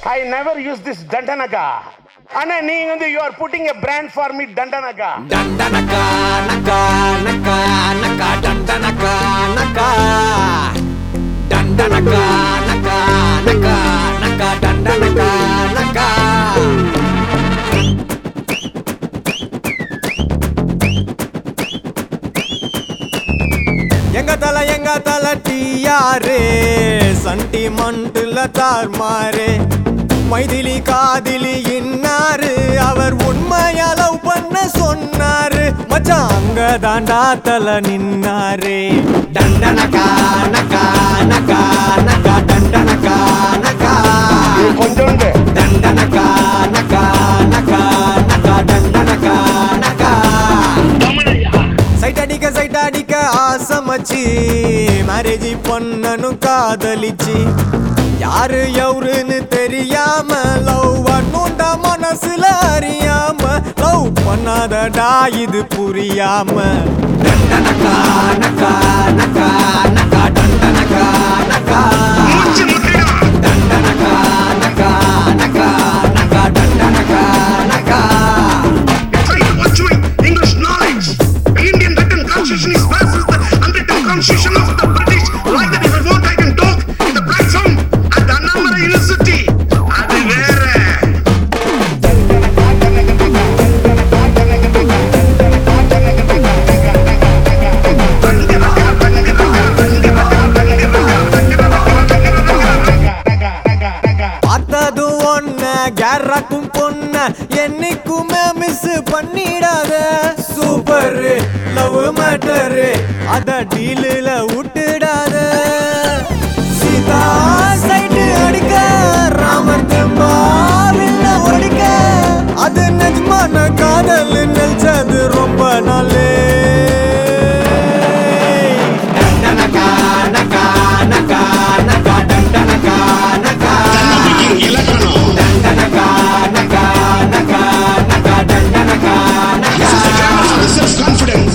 I never use this தண்டனகா ஆனா நீங்க வந்து you are putting a brand for me தண்டனகா డండనకా నకా నకా నకా డండనకా నకా డండనకా నకా నకా నకా డండనకా నకా எங்க தல எங்க தல டியாரே சண்டி மண்டுல தார்மாரே மைதிலி காதிலி இன்னாரு அவர் உண்மையா லவ் பண்ண சொன்னாரு மச்சான் அங்க தாண்டா தல நின்னாரே டண்டனகா நகா நகா நகா டண்டனகா நகா இது கொஞ்சோண்டு டண்டனகா நகா நகா நகா டண்டனகா நகா சைட் அடிக்க சைட் அடிக்க ஆசமச்சி மேரேஜ் பண்ணனும் காதலிச்சு யாரு எவருன்னு தெரியாம லவ் பண்ணுண்டா மனசுல அறியாம லவ் பண்ணாதடா இது புரியாம டண்டனகா நகா நகா நகா டண்டனகா நகா டண்டனகா நகா நகா நகா டண்டனகா நகா Try to watch my English knowledge. The Indian written constitution is versus the unwritten constitution of the British. Like that, if I want, I can talk in the platform at the Annamala University. அது வேற பார்த்தது ஒன்ன கேரக்கும் பொண்ண என்னைக்குமே miss பண்ணிடாத super love matter அத டீலில் விட்டுடாத Sita side அடிக்க ராமர் தெம்பாவில்ல ஒடிக்க அது நிஜமான காதல் நினைச்சது ரொம்ப நாளே டண்டனகா நகா நகா நகா டண்டனகா நகா இலக்கணம் டண்டனகா நகா நகா நகா டண்டனகா நகா செல்ஃப் கான்ஃபிடன்ஸ்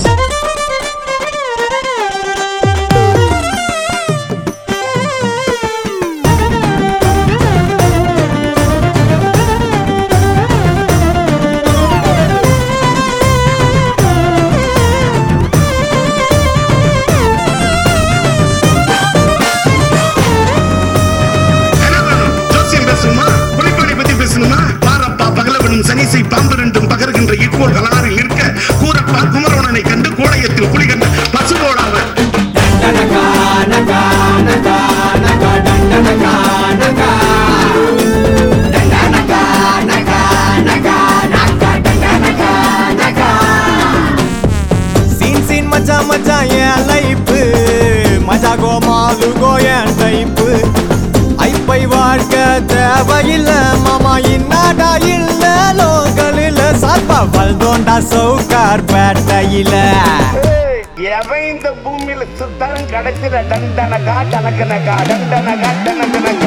என்ன வேணும்? ஜோசியம் பேசணுமா புலிப்பாணி பத்தி பேசணுமா பாரப்பா பகலவனும் சனிசை பாம்பு ரெண்டும் பகர்கின்ற இக்கோள் கலாரில் நிற்க கூரப்பா குமரவனனை கண்டு கோடையத்தில் குளி கண்ட பசுபோடாவர் டண்டனகா நகா நகா நகா டண்டனகா நகா டண்டனகா நகா நகா நகா டண்டனகா நகா சீன் சீன் மச்சான் மச்சான் என் லைஃப் மஜா கோமாலு கோயன் டைப்பு ஐப்பை வாழ்க்க தேவையில்ல மாமா இன்னாடா இல்ல லோக்கலில் சாப்பா வல்தோண்டா சவுக்கார் பேட்டையில ஏய், எவன் இந்த பூமியில சுத்தம் கிடைச்சிட டண்டனகா டனக்கனகா டண்டனகா டனக்கனகா